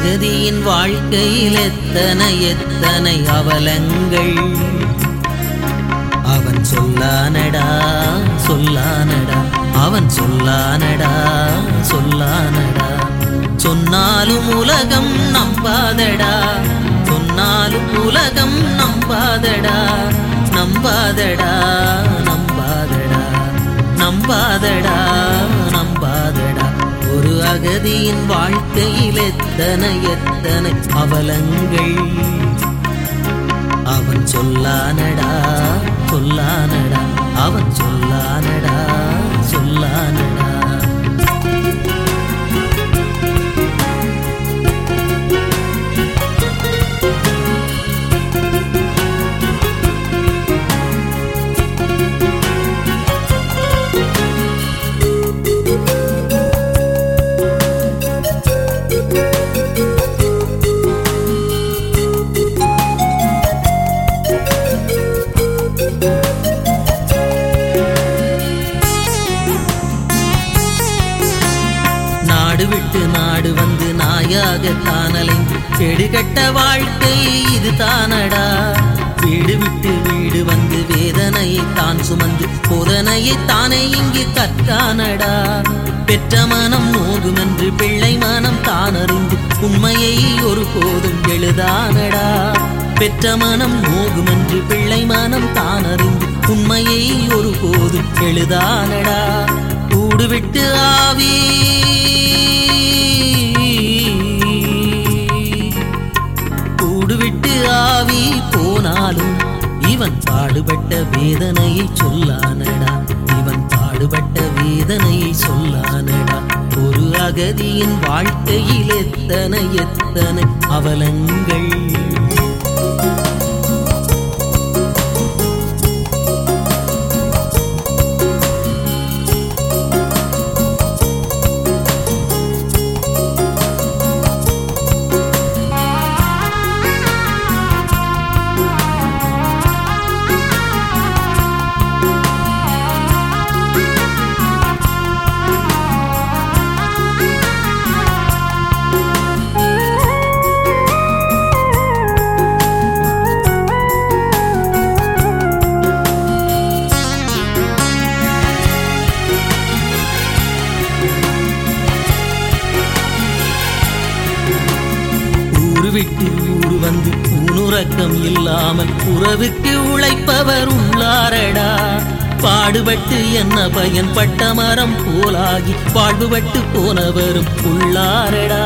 அகதியின் வாழ்க்கையில் எத்தனை எத்தனை அவலங்கள் அவன் சொல்லானடா சொல்லானடா அவன் சொல்லானடா சொல்லானடா சொன்னாலும் உலகம் நம்பாதடா சொன்னாலும் உலகம் நம்பாதடா நம்பாதடா நம்பாதடா நம்பாதடா நம்பாதடா ஒரு அகதியின் வாழ்க்கையில் எத்தனை எத்தனை அவலங்கள் அவன் சொல்லானடா சொல்லானடா அவன் சொல்லானடா சொல்லானடா நாடு விட்டு நாடு வந்து நாயாக தானலைந்து கெடுகட்ட வாழ்க்கை இது தானடா வீடு விட்டு வீடு வந்து வேதனையை தான் சுமந்து போதனையை தானே இங்கு கற்கானடா பெற்ற மனம் நோகுமென்று பிள்ளை மனம் தான் அறிந்து உண்மையை ஒரு போதும் எழுதானடா பெற்ற மனம் நோகுமென்று பிள்ளை மனம் தான் அறிந்து உண்மையை ஒரு போதும் எழுதானடா கூடு விட்டு ஆவி கூடு விட்டு ஆவி போனாலும் இவன் பாடுபட்ட வேதனையை சொல்லானடா இவன் பாடுபட்ட வேதனையை சொல்லானடா ஒரு அகதியின் வாழ்க்கையில் எத்தனை எத்தனை அவலங்கள் ஊரு விட்டு ஊரு வந்து ஊனுறக்கம் இல்லாமல் உறவுக்கு உழைப்பவர் உள்ளாரடா பாடுபட்டு என்ன பயன் பட்ட மரம் போலாகி பாடுபட்டு போனவரும் உள்ளாரடா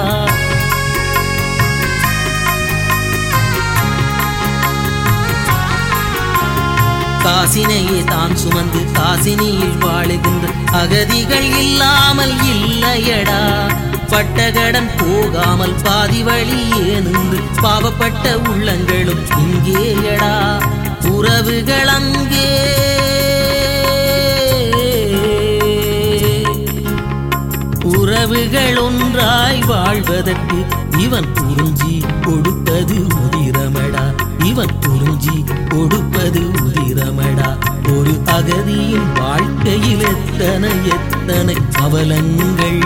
காசினையே தான் சுமந்து காசினியில் வாழுகின்ற அகதிகள் இல்லாமல் இல்லையடா பட்டகடன் போகாமல் பாதி வழியே நின்று பாவப்பட்ட உள்ளங்களும் இங்கேயடா உறவுகள் அங்கே உறவுகள் ஒன்றாய் வாழ்வதற்கு இவன் புரிஞ்சி கொடுப்பது உதிரமடா இவன் புரிஞ்சி கொடுப்பது உதிரமடா ஒரு அகதியின் வாழ்க்கையில் எத்தனை எத்தனை அவலங்கள்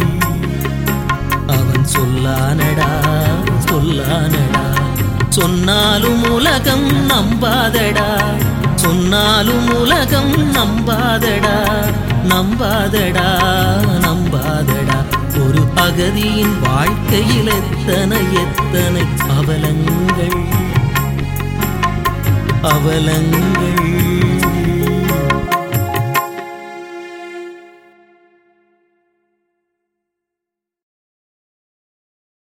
அவன் சொல்லானடா சொல்லானடா சொன்னாலும் உலகம் நம்பாதடா சொன்னாலும் உலகம் நம்பாதடா நம்பாதடா நம்பாதடா ஒரு அகதியின் வாழ்க்கையில் எத்தனை எத்தனை அவலங்கள் அவலங்கள்